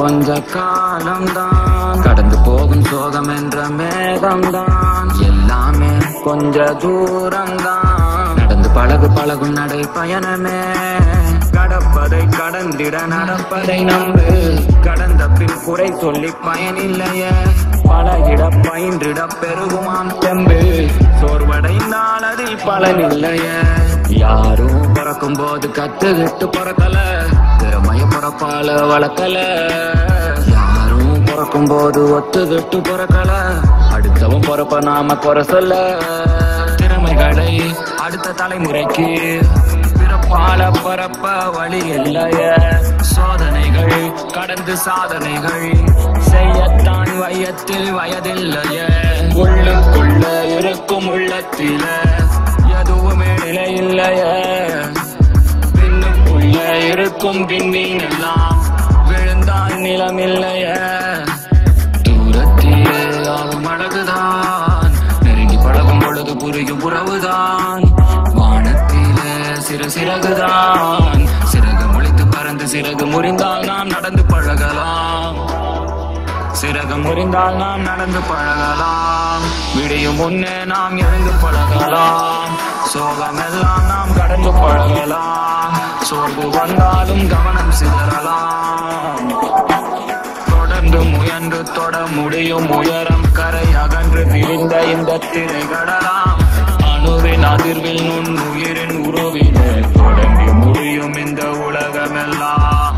கொஞ்ச காலம்தான் கடந்து போகும் சோகம் என்ற மேகம்தான் எல்லாமே கொஞ்ச தூரம்தான் நடந்து பழகு பழகும் நடை பயணமே கடப்பதை கடந்திட நடப்பதை நம்பு கடந்த பின் குறை சொல்லி பயனில்லையே பழகிட பயின்றிட பெருகுமாம் தெம்பு சோர்வடைந்தால் அதில் பலனில்லையே யாரும் பிறக்கும் போது கத்துக்கிட்டு பிறக்கல திறமைய பிறப்பால வளர்க்கல யாரும் பிறக்கும் போது ஒத்துக்கிட்டு பிறக்கல அடுத்தவன் பிறப்ப நாம குறை சொல்ல திறமைகளை அடுத்த தலைமுறைக்கு பிறப்பால பரப்ப வழி இல்லைய சோதனைகள் கடந்து சாதனைகள் செய்யத்தான் வயத்தில் வயதில்லைய உள்ளுக்குள்ள இருக்கும் உள்ளத்தில எதுவுமே நிலை இல்லைய பின்னுக்குள்ள இருக்கும் விண்மீன் எல்லாம் விழுந்தால் நிலம் இல்லைய தூரத்திலே ஆகும் அழகுதான் நெருங்கி பழகும் பொழுது புரியும் உறவுதான் வானத்திலே சிறு சிறகுதான் சிறகு முளைத்து பறந்து சிறகு முறிந்தால் நாம் நடந்து பழகலாம் சிறகு முறிந்தால் நாம் நடந்து பழகலாம் விடியும் முன்னே நாம் எழுந்து பழகலாம் சோகமெல்லாம் நாம் கடந்து பழகலாம் சோர்வு வந்தாலும் கவனம் சிதறலாம் தொடர்ந்து முயன்று தொட முடியும் உயரம் கரை அகன்று விரிந்த இந்த திரைகடலாம் அணுவின் அதிர்வில் நுண் உயிரின் உருவிலே தொடங்கி முடியும் இந்த உலகமெல்லாம்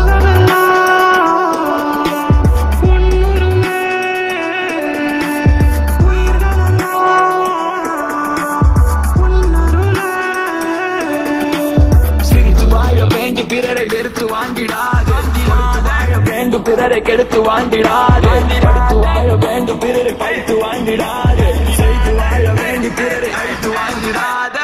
சிரித்து வாழ வேண்டி பிறரை வெறுத்து வாங்கிடாது கொடுத்து வாழ வேண்டும் பிறரை கெடுத்து வாங்கிடாது படுத்து வாழ வேண்டும் பிறரை பழித்து வாங்கிடாது செய்து வாழ வேண்டி பிறரை அழித்து வாங்கிடாது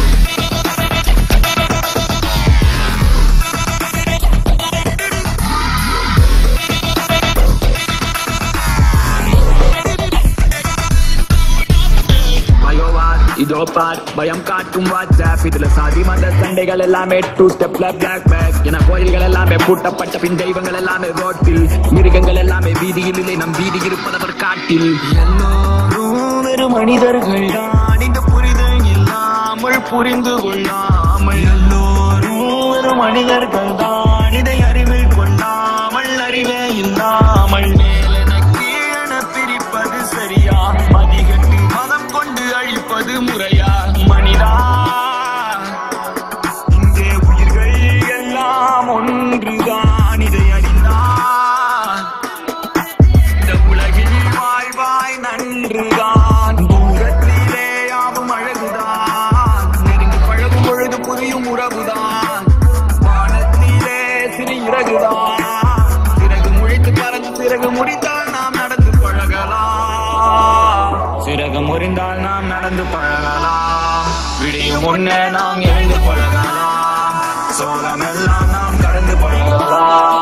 பயோவார் இதோ பார் பயம் காட்டும் வாட்ஸ்அப் இதுல சாதி மத சண்டைகள் எல்லாமே டூ ஸ்டெப்ல பிளாக் பேக் என கோயில்கள் எல்லாமே பூட்டப்பட்ட பின் தெய்வங்கள் எல்லாமே ரோட்டில் மிருகங்கள் எல்லாமே வீதியில் இல்லை நம் வீதி இருப்பதவர் காட்டில் எல்லோரும் வெறும் மனிதர்கள் தான் இந்த புரிதல் இல்லாமல் புரிந்து கொள்ளாமல் எல்லோரும் வெறும் மனிதர்கள் தான் இதை அறிவில் கொள்ளாமல் அறிவே இல்லாமல் மேலென கீழென பிரிப்பது சரியா மதிகட்டு மதம் கொண்டு அழிப்பது முறையா மனிதா இங்கே உயிர்கள் எல்லாம் ஒன்றுதான் இதை அறிந்தான் இந்த உலகில் வாழ்வாய் நன்றுதான் தூரத்திலே யாவும் அழகுதான் நெருங்கி பழகும் பொழுது புரியும் உறவுதான் வானத்திலே சிறு இறகுதான் சிறகு முழித்து பறந்து சிறகு முடித்தால் நாம் நடந்து பழகலாம் சிறகு முறிந்தால் நாம் நடந்து பழகலாம் விடியும் முன்னே நாம் எழுந்து பழகலாம் சோகமெல்லாம் நாம் கடந்து பழகலாம்